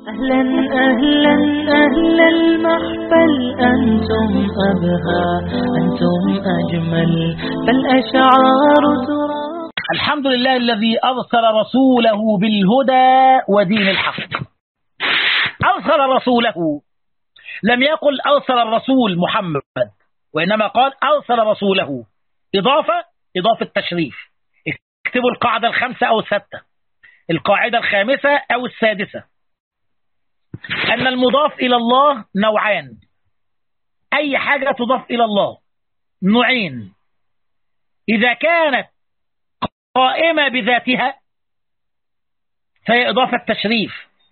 أهلا أهلا أهل المحفل أنتم أبهى أنتم أجمل فالأشعار ترى الحمد لله الذي أرسل رسوله بالهدى ودين الحق أرسل رسوله لم يقل أرسل الرسول محمد وإنما قال أرسل رسوله إضافة إضافة تشريف اكتبوا القاعدة الخامسة أو الستة القاعدة الخامسة أو السادسة أن المضاف إلى الله نوعان أي حاجة تضاف إلى الله نوعين إذا كانت قائمة بذاتها فهي إضافة تشريف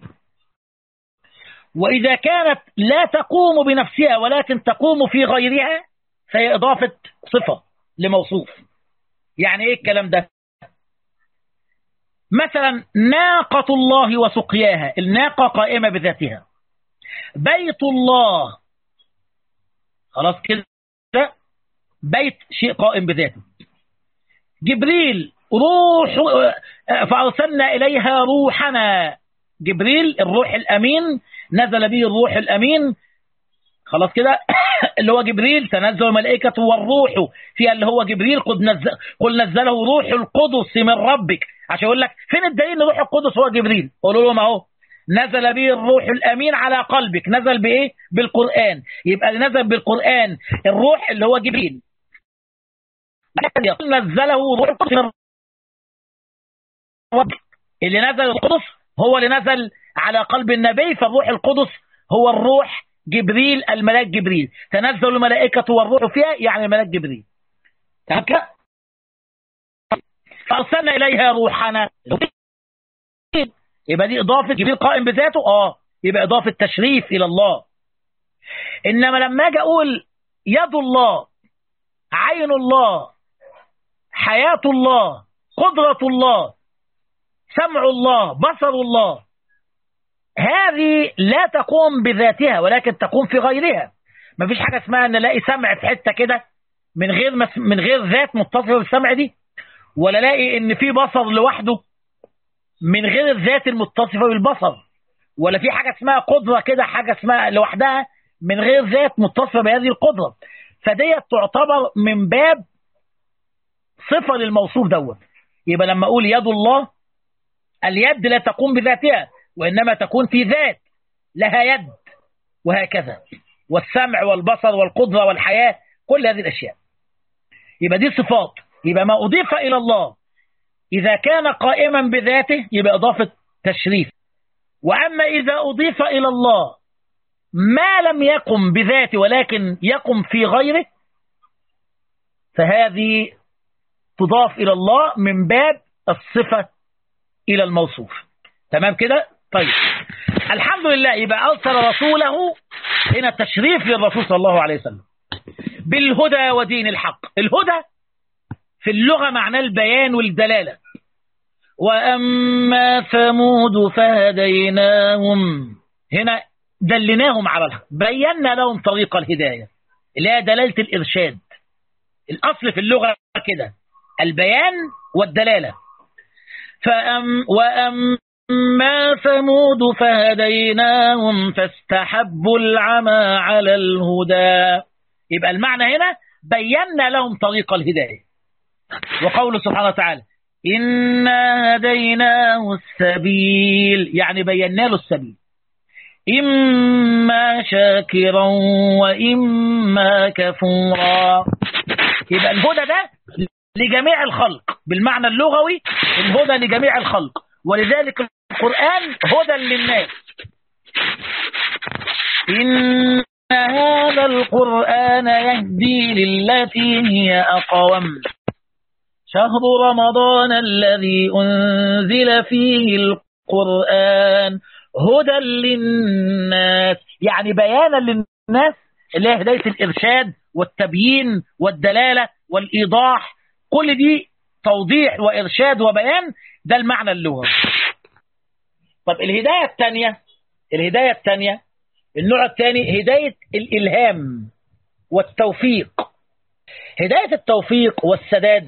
وإذا كانت لا تقوم بنفسها ولكن تقوم في غيرها فهي إضافة صفة لموصوف يعني إيه الكلام ده مثلا ناقة الله وسقياها الناقة قائمة بذاتها بيت الله خلاص كده بيت شيء قائم بذاته جبريل روح فأرسلنا إليها روحنا جبريل الروح الأمين نزل به الروح الأمين خلاص كده اللي هو جبريل تنزل الملائكة والروح فيها اللي هو جبريل قد نزل قل نزله روح القدس من ربك عشان يقول لك فين الدليل ان روح القدس هو جبريل قولوا لهم اهو نزل به الروح الامين على قلبك نزل بايه بالقران يبقى نزل بالقران الروح اللي هو جبريل نزله روح القدس من ربك اللي نزل القدس هو اللي نزل على قلب النبي فالروح القدس هو الروح جبريل الملاك جبريل تنزل الملائكة والروح فيها يعني الملاك جبريل تمام كده فأرسلنا إليها روحنا يبقى دي إضافة جبريل قائم بذاته آه يبقى إضافة تشريف إلى الله إنما لما أجي أقول يد الله عين الله حياة الله قدرة الله سمع الله بصر الله هذه لا تقوم بذاتها ولكن تقوم في غيرها ما فيش حاجة اسمها ان الاقي سمع في حتة كده من غير مس... من غير ذات متصفة بالسمع دي ولا الاقي ان في بصر لوحده من غير الذات المتصفة بالبصر ولا في حاجة اسمها قدرة كده حاجة اسمها لوحدها من غير ذات متصفة بهذه القدرة فديت تعتبر من باب صفة للموصوف دوت يبقى لما اقول يد الله اليد لا تقوم بذاتها وإنما تكون في ذات لها يد وهكذا والسمع والبصر والقدرة والحياة كل هذه الأشياء يبقى دي صفات يبقى ما أضيف إلى الله إذا كان قائما بذاته يبقى إضافة تشريف وأما إذا أضيف إلى الله ما لم يقم بذاته ولكن يقم في غيره فهذه تضاف إلى الله من باب الصفة إلى الموصوف تمام كده طيب الحمد لله يبقى أرسل رسوله هنا تشريف للرسول صلى الله عليه وسلم بالهدى ودين الحق الهدى في اللغة معناه البيان والدلالة وأما ثمود فهديناهم هنا دلناهم على الحق بينا لهم طريق الهداية اللي هي دلالة الإرشاد الأصل في اللغة كده البيان والدلالة فأم وأم أما ثمود فهديناهم فاستحبوا العمى على الهدى يبقى المعنى هنا بينا لهم طريق الهداية وقوله سبحانه وتعالى إنا هديناه السبيل يعني بينا له السبيل إما شاكرا وإما كفورا يبقى الهدى ده لجميع الخلق بالمعنى اللغوي الهدى لجميع الخلق ولذلك القرآن هدى للناس إن هذا القرآن يهدي للتي هي أقوم شهر رمضان الذي أنزل فيه القرآن هدى للناس يعني بيانا للناس اللي هي هداية الإرشاد والتبيين والدلالة والإيضاح كل دي توضيح وإرشاد وبيان ده المعنى اللغوي طب الهداية الثانية الهداية الثانية النوع الثاني هداية الإلهام والتوفيق هداية التوفيق والسداد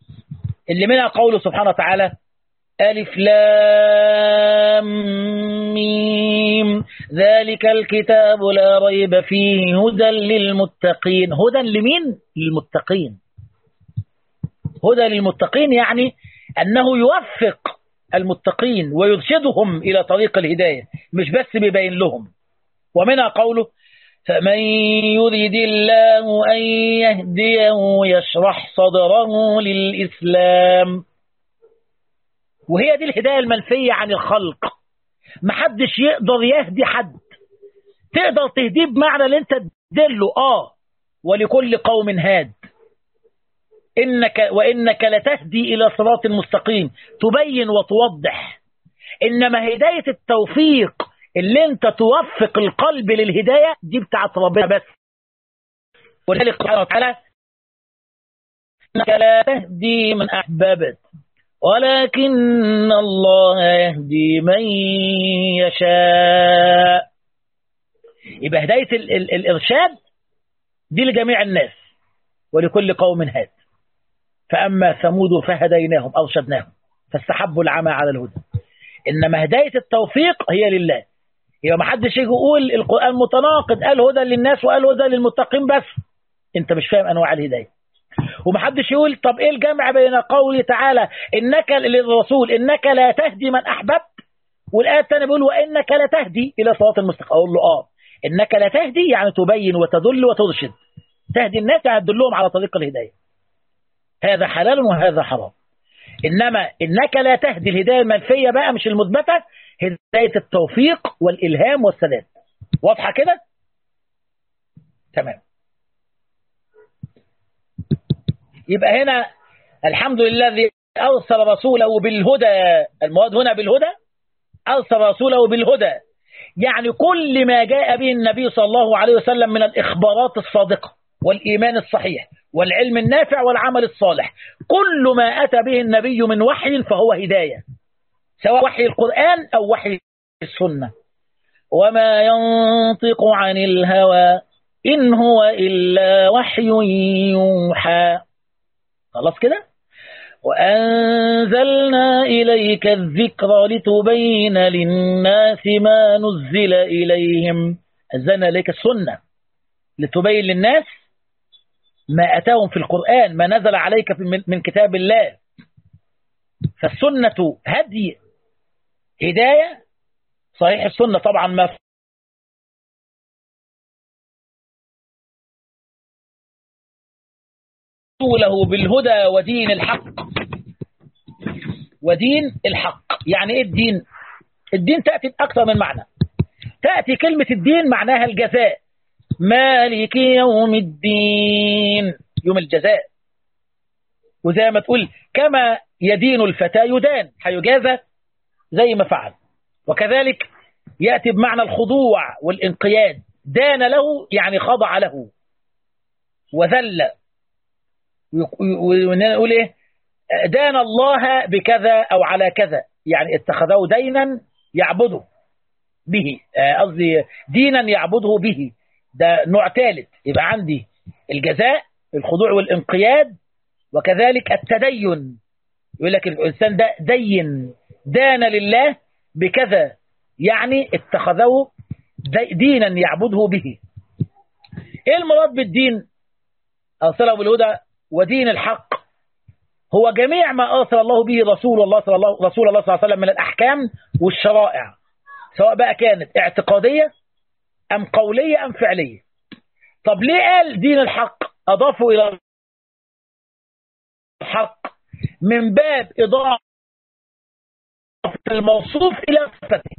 اللي منها قوله سبحانه وتعالى ألف لام حميم ذلك الكتاب لا ريب فيه هدى للمتقين هدى لمين؟ للمتقين هدى للمتقين يعني أنه يوفق المتقين ويرشدهم إلى طريق الهداية مش بس بيبين لهم ومنها قوله فمن يريد الله أن يهديه يشرح صدره للإسلام وهي دي الهداية المنفية عن الخلق محدش يقدر يهدي حد تقدر تهديه بمعنى اللي انت تدله اه ولكل قوم هاد إنك وإنك لتهدي إلى صراط مستقيم تبين وتوضح إنما هداية التوفيق اللي انت توفق القلب للهداية دي بتاعت ربنا بس ولذلك سبحانه وتعالى إنك لا تهدي من أحببت ولكن الله يهدي من يشاء يبقى هداية ال ال الإرشاد دي لجميع الناس ولكل قوم هاد فأما ثمود فهديناهم أرشدناهم فاستحبوا العمى على الهدى إنما هداية التوفيق هي لله يبقى ما حدش يجي يقول القرآن متناقض قال هدى للناس وقال هدى للمتقين بس انت مش فاهم انواع الهدايه ومحدش يقول طب ايه الجمع بين قوله تعالى انك للرسول انك لا تهدي من احببت والايه الثانيه بيقول وانك لا تهدي الى صراط المستقيم اقول له اه انك لا تهدي يعني تبين وتدل وترشد تهدي الناس يعني تدلهم على طريق الهدايه هذا حلال وهذا حرام انما انك لا تهدي الهدايه المنفيه بقى مش المثبته هدايه التوفيق والالهام والسداد واضحه كده تمام يبقى هنا الحمد لله الذي أرسل رسوله بالهدى المراد هنا بالهدى أرسل رسوله بالهدى يعني كل ما جاء به النبي صلى الله عليه وسلم من الإخبارات الصادقة والإيمان الصحيح والعلم النافع والعمل الصالح كل ما أتى به النبي من وحي فهو هداية سواء وحي القرآن أو وحي السنة وما ينطق عن الهوى إن هو إلا وحي يوحى خلاص كده وأنزلنا إليك الذكر لتبين للناس ما نزل إليهم أنزلنا إليك السنة لتبين للناس ما أتاهم في القرآن ما نزل عليك من كتاب الله فالسنة هدي هداية صحيح السنة طبعا ما رسوله بالهدى ودين الحق ودين الحق يعني ايه الدين الدين تأتي بأكثر من معنى تأتي كلمة الدين معناها الجزاء مالك يوم الدين يوم الجزاء وزي ما تقول كما يدين الفتى يدان هيجازى زي ما فعل وكذلك يأتي بمعنى الخضوع والانقياد دان له يعني خضع له وذل ونقول ايه دان الله بكذا او على كذا يعني اتخذه دينا يعبده به قصدي دينا يعبده به ده نوع ثالث يبقى عندي الجزاء الخضوع والانقياد وكذلك التدين يقول لك الانسان ده دين دان لله بكذا يعني اتخذه دينا يعبده به ايه المراد بالدين ارسله بالهدى ودين الحق هو جميع ما أرسل الله به رسول الله صلى الله رسول الله صلى الله عليه وسلم من الأحكام والشرائع سواء بقى كانت اعتقادية أم قولية أم فعلية طب ليه قال دين الحق أضافوا إلى الحق من باب إضافة الموصوف إلى صفته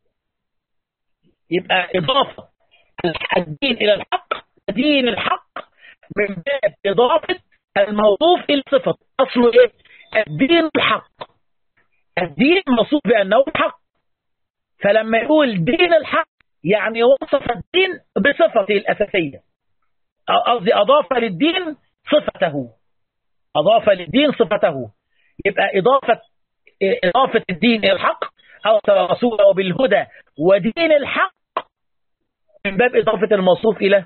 يبقى إضافة الدين إلى الحق دين الحق من باب إضافة الموصوف إلى صفة أصله إيه؟ الدين الحق الدين موصوف بأنه الحق فلما يقول دين الحق يعني وصف الدين بصفته الأساسية قصدي أضاف للدين صفته أضاف للدين صفته يبقى إضافة إضافة الدين إلى الحق أرسل رسوله بالهدى ودين الحق من باب إضافة الموصوف إلى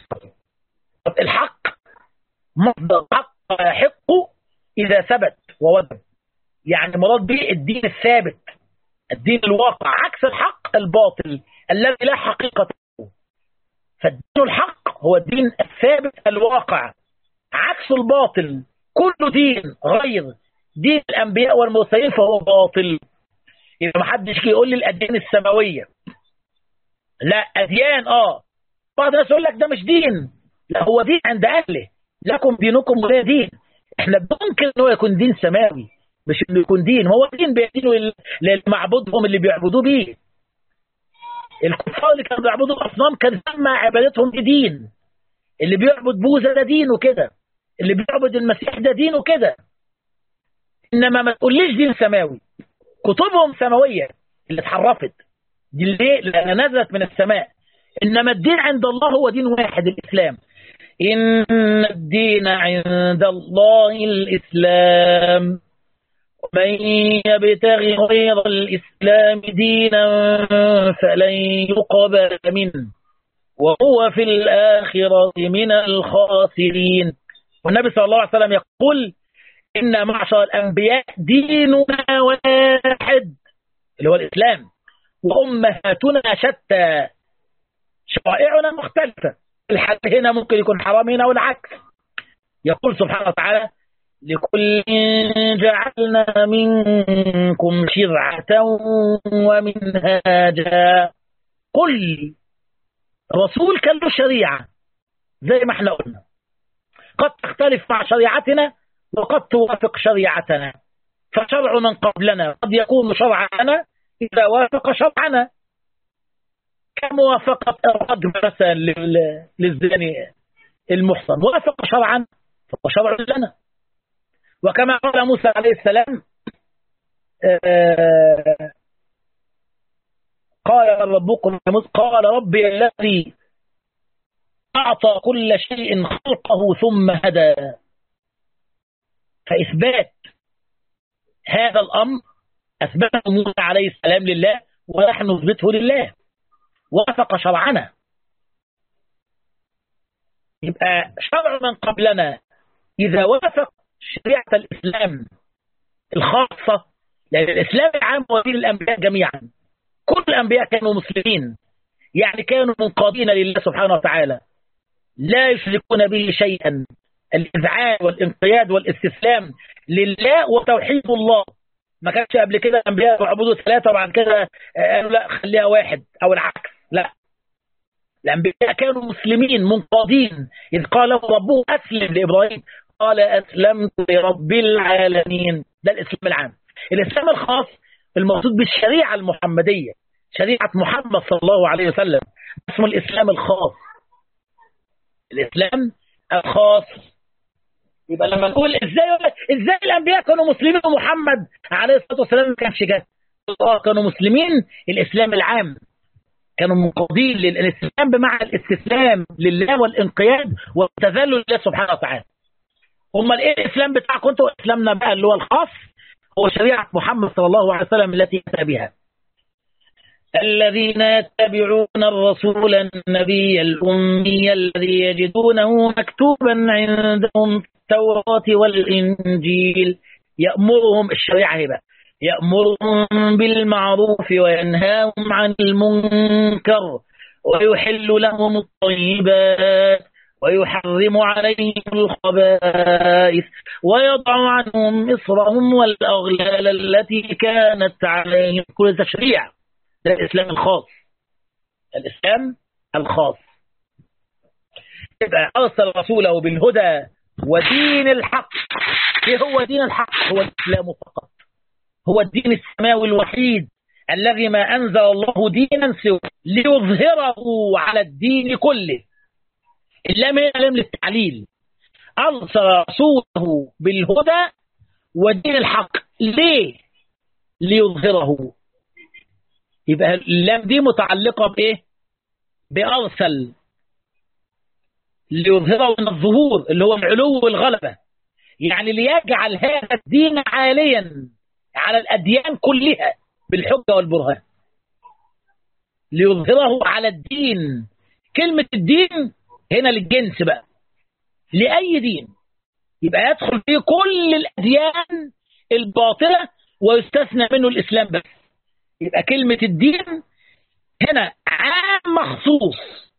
الحق مصدر حق يحق إذا ثبت ووجب يعني مراد به الدين الثابت الدين الواقع عكس الحق الحق الباطل الذي لا حقيقة له فالدين الحق هو الدين الثابت الواقع عكس الباطل كل دين غير دين الأنبياء والمرسلين فهو باطل يبقى ما حدش يقول لي الأديان السماوية لا أديان آه بعض الناس يقول لك ده مش دين لا هو دين عند أهله لكم دينكم ولا دين احنا بننكر ان هو يكون دين سماوي مش انه يكون دين هو دين بيدينه لمعبودهم اللي بيعبدوه بيه الكفار اللي كانوا بيعبدوا الاصنام كان سمى عبادتهم دين اللي بيعبد بوذا ده دين وكده اللي بيعبد المسيح ده دين وكده انما ما تقوليش دين سماوي كتبهم سماويه اللي اتحرفت دي ليه؟ لانها نزلت من السماء انما الدين عند الله هو دين واحد الاسلام ان الدين عند الله الاسلام ومن يبتغي غير الاسلام دينا فلن يقبل منه وهو في الاخره من الخاسرين والنبي صلى الله عليه وسلم يقول إن معشر الأنبياء ديننا واحد اللي هو الإسلام وأمهاتنا شتى شرائعنا مختلفة الحل هنا ممكن يكون حرام هنا والعكس يقول سبحانه وتعالى لكل جعلنا منكم شرعة ومنهاجا كل رسول كان له شريعة زي ما احنا قلنا قد تختلف مع شريعتنا وقد توافق شريعتنا فشرع من قبلنا قد يكون شرعنا إذا وافق شرعنا كموافقة الرجم مثلا للزاني المحصن وافق شرعا فهو شرع لنا وكما قال موسى عليه السلام قال ربكم قال ربي الذي أعطى كل شيء خلقه ثم هدى فإثبات هذا الأمر أثبته موسى عليه السلام لله ونحن نثبته لله وافق شرعنا يبقى شرع من قبلنا إذا وافق شريعة الإسلام الخاصة لأن الإسلام العام هو دين الأنبياء جميعا كل الأنبياء كانوا مسلمين يعني كانوا منقادين لله سبحانه وتعالى لا يشركون به شيئا الإذعان والانقياد والاستسلام لله وتوحيد الله ما كانش قبل كده الأنبياء يعبدوا ثلاثة وبعد كده قالوا لا خليها واحد أو العكس لا الأنبياء كانوا مسلمين منقادين إذ قال ربه أسلم لإبراهيم قال أسلمت لرب العالمين ده الإسلام العام الإسلام الخاص المقصود بالشريعة المحمدية شريعة محمد صلى الله عليه وسلم اسمه الإسلام الخاص الإسلام الخاص يبقى لما نقول ازاي ازاي الانبياء كانوا مسلمين ومحمد عليه الصلاه والسلام ما كانش جه اه كانوا مسلمين الاسلام العام كانوا منقادين للاسلام بمعنى الاستسلام لله والانقياد والتذلل لله سبحانه وتعالى امال ايه الاسلام بتاعكم انتوا اسلامنا بقى اللي هو الخاص هو شريعه محمد صلى الله عليه وسلم التي اتى بها الذين يتبعون الرسول النبي الأمي الذي يجدونه مكتوبا عندهم في التوراة والإنجيل يأمرهم الشريعة هبة يأمرهم بالمعروف وينهاهم عن المنكر ويحل لهم الطيبات ويحرم عليهم الخبائث ويضع عنهم إصرهم والأغلال التي كانت عليهم كل تشريع ده الإسلام الخاص الإسلام الخاص يبقى أرسل رسوله بالهدى ودين الحق ايه هو دين الحق هو الإسلام فقط هو الدين السماوي الوحيد الذي ما أنزل الله دينا سوى ليظهره على الدين كله اللام هنا لام للتعليل أرسل رسوله بالهدى ودين الحق ليه ليظهره يبقى اللام دي متعلقة بإيه بأرسل ليظهره من الظهور اللي هو العلو والغلبة يعني ليجعل هذا الدين عاليا على الأديان كلها بالحجة والبرهان ليظهره على الدين كلمة الدين هنا للجنس بقى لأي دين يبقى يدخل فيه كل الأديان الباطلة ويستثنى منه الإسلام بس يبقى كلمة الدين هنا عام مخصوص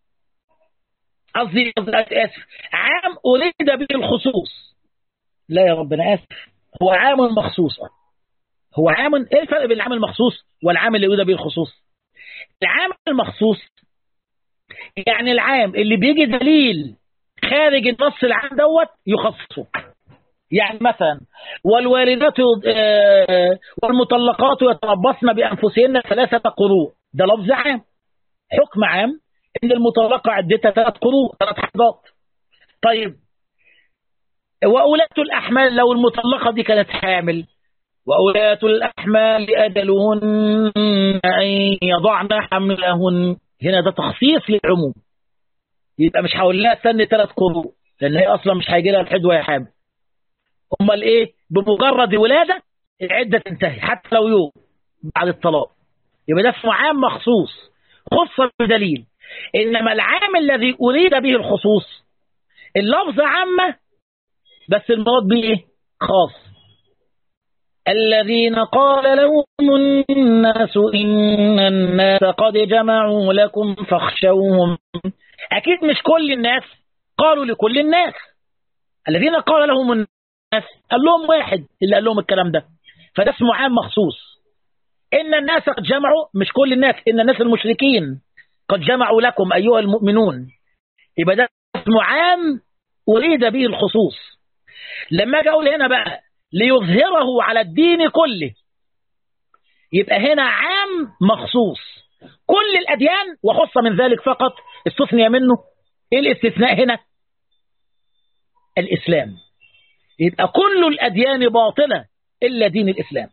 قصدي اسف عام اريد به الخصوص لا يا رب انا اسف هو عام مخصوص هو عام ايه الفرق بين العام المخصوص والعام اللي اريد به الخصوص العام المخصوص يعني العام اللي بيجي دليل خارج النص العام دوت يخصصه يعني مثلا والوالدات والمطلقات يتربصن بانفسهن ثلاثه قروء ده لفظ عام حكم عام ان المطلقه عدتها ثلاث قروء ثلاث حيضات طيب وأولاة الأحمال لو المطلقة دي كانت حامل وأولاة الأحمال أجلهن أن يضعن حملهن هنا ده تخصيص للعموم يبقى مش هقول لها استني ثلاث قروء لأن هي أصلا مش هيجي لها الحد وهي حامل أمال إيه بمجرد ولادة العدة تنتهي حتى لو يوم بعد الطلاق يبقى ده اسمه عام مخصوص خص بدليل إنما العام الذي أريد به الخصوص اللفظ عامة بس المراد به إيه؟ خاص الذين قال لهم الناس إن الناس قد جمعوا لكم فاخشوهم أكيد مش كل الناس قالوا لكل الناس الذين قال لهم الناس قال لهم واحد اللي قال لهم الكلام ده فده اسمه عام مخصوص إن الناس قد جمعوا مش كل الناس إن الناس المشركين قد جمعوا لكم أيها المؤمنون يبقى ده اسمه عام أريد به الخصوص لما أجي أقول هنا بقى ليظهره على الدين كله يبقى هنا عام مخصوص كل الأديان وخص من ذلك فقط استثني منه إيه الاستثناء هنا الإسلام يبقى كل الأديان باطلة إلا دين الإسلام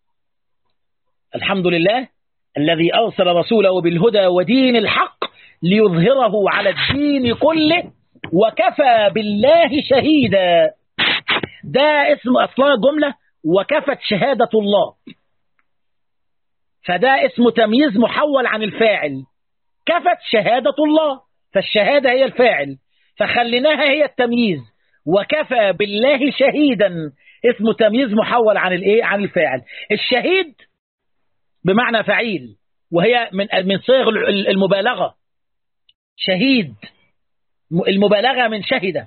الحمد لله الذي أرسل رسوله بالهدى ودين الحق ليظهره على الدين كله وكفى بالله شهيدا ده اسم أصلا جملة وكفت شهادة الله فده اسم تمييز محول عن الفاعل كفت شهادة الله فالشهادة هي الفاعل فخليناها هي التمييز وكفى بالله شهيدا اسم تمييز محول عن الايه عن الفاعل الشهيد بمعنى فعيل وهي من من صيغ المبالغه شهيد المبالغه من شهد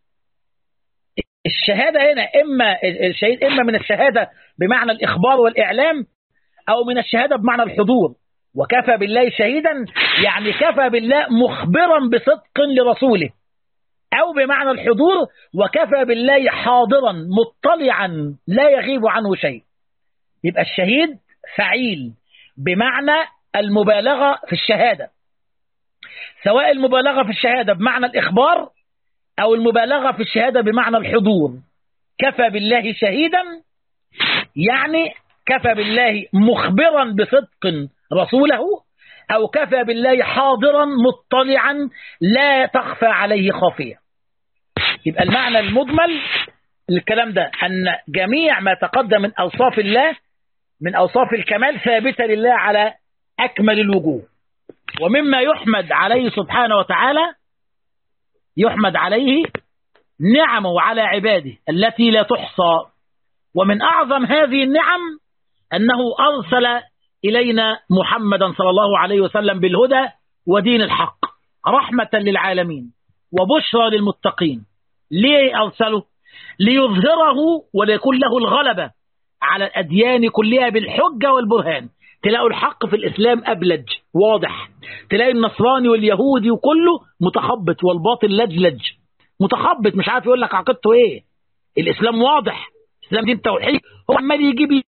الشهاده هنا اما الشهيد اما من الشهاده بمعنى الاخبار والاعلام او من الشهاده بمعنى الحضور وكفى بالله شهيدا يعني كفى بالله مخبرا بصدق لرسوله أو بمعنى الحضور وكفى بالله حاضرا مطلعا لا يغيب عنه شيء يبقى الشهيد فعيل بمعنى المبالغة في الشهادة سواء المبالغة في الشهادة بمعنى الإخبار أو المبالغة في الشهادة بمعنى الحضور كفى بالله شهيدا يعني كفى بالله مخبرا بصدق رسوله أو كفى بالله حاضرا مطلعا لا تخفى عليه خافية يبقى المعنى المجمل الكلام ده أن جميع ما تقدم من أوصاف الله من أوصاف الكمال ثابتة لله على أكمل الوجوه ومما يحمد عليه سبحانه وتعالى يحمد عليه نعمه على عباده التي لا تحصى ومن أعظم هذه النعم أنه أرسل إلينا محمدا صلى الله عليه وسلم بالهدى ودين الحق رحمة للعالمين وبشرى للمتقين ليه أرسله ليظهره وليكون له الغلبة على الأديان كلها بالحجة والبرهان تلاقوا الحق في الإسلام أبلج واضح تلاقي النصراني واليهودي وكله متخبط والباطل لجلج متخبط مش عارف يقول لك عقيدته ايه الإسلام واضح الإسلام دين توحيد هو عمال يجيب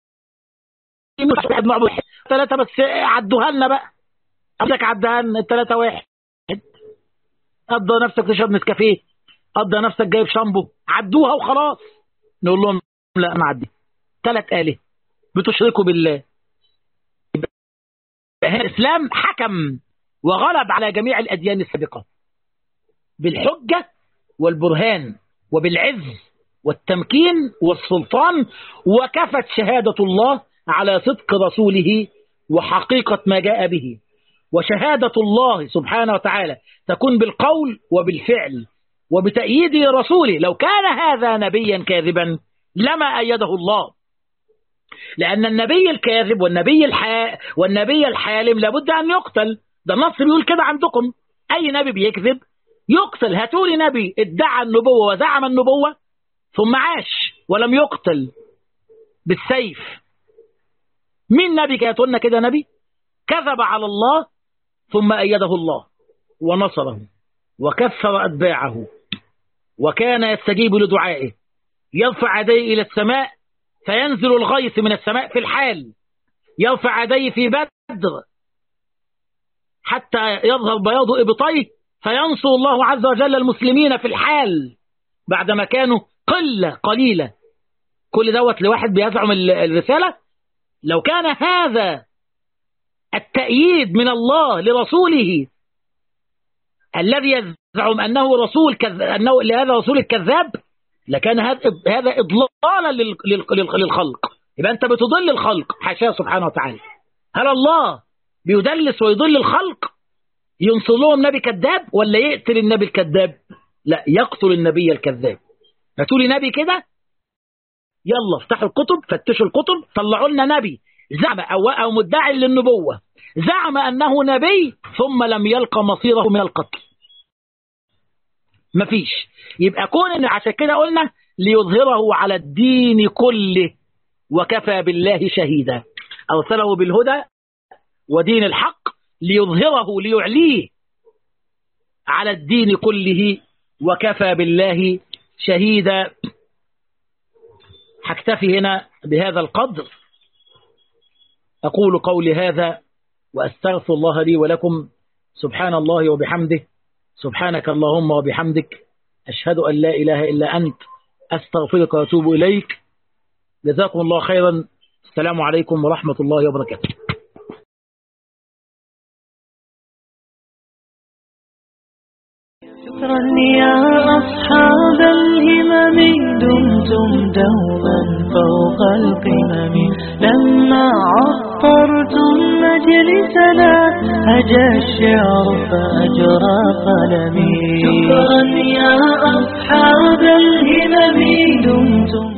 ثلاثة بس عدوها لنا بقى قصدك عدها لنا الثلاثة واحد قضى نفسك تشرب نسكافيه قضى نفسك جايب شامبو عدوها وخلاص نقول لهم لا ما عدي ثلاث آله بتشركوا بالله الإسلام حكم وغلب على جميع الأديان السابقة بالحجة والبرهان وبالعز والتمكين والسلطان وكفت شهادة الله على صدق رسوله وحقيقة ما جاء به وشهادة الله سبحانه وتعالى تكون بالقول وبالفعل وبتأييد رسوله لو كان هذا نبيا كاذبا لما أيده الله لأن النبي الكاذب والنبي الحا والنبي الحالم لابد أن يقتل ده النص بيقول كده عندكم أي نبي بيكذب يقتل هاتولي نبي ادعى النبوة وزعم النبوة ثم عاش ولم يقتل بالسيف مين نبي كانت قلنا كده نبي كذب على الله ثم أيده الله ونصره وكثر أتباعه وكان يستجيب لدعائه يرفع يديه إلى السماء فينزل الغيث من السماء في الحال يرفع يديه في بدر حتى يظهر بياض إبطيه فينصر الله عز وجل المسلمين في الحال بعدما كانوا قلة قليلة كل دوت لواحد بيزعم الرسالة لو كان هذا التأييد من الله لرسوله الذي يزعم أنه رسول كذ... أنه لهذا رسول الكذاب لكان هذا إضلالا للخلق يبقى أنت بتضل الخلق حاشاه سبحانه وتعالى هل الله بيدلس ويضل الخلق ينصر لهم نبي كذاب ولا يقتل النبي الكذاب لا يقتل النبي الكذاب هاتولي نبي كده يلا افتحوا الكتب فتشوا الكتب طلعوا لنا نبي زعم أو, أو مدعي للنبوة زعم أنه نبي ثم لم يلقى مصيره من القتل مفيش يبقى كون ان عشان كده قلنا ليظهره على الدين كله وكفى بالله شهيدا أرسله بالهدى ودين الحق ليظهره ليعليه على الدين كله وكفى بالله شهيدا هكتفي هنا بهذا القدر أقول قولي هذا وأستغفر الله لي ولكم سبحان الله وبحمده سبحانك اللهم وبحمدك أشهد أن لا إله إلا أنت أستغفرك وأتوب إليك جزاكم الله خيرا السلام عليكم ورحمة الله وبركاته شكرا يا أصحاب الهمم دمتم دوما فوق القمم لما عطرتم مجلسنا هجى الشعر فأجرى قلمي شكرا يا أصحاب الهمم دمتم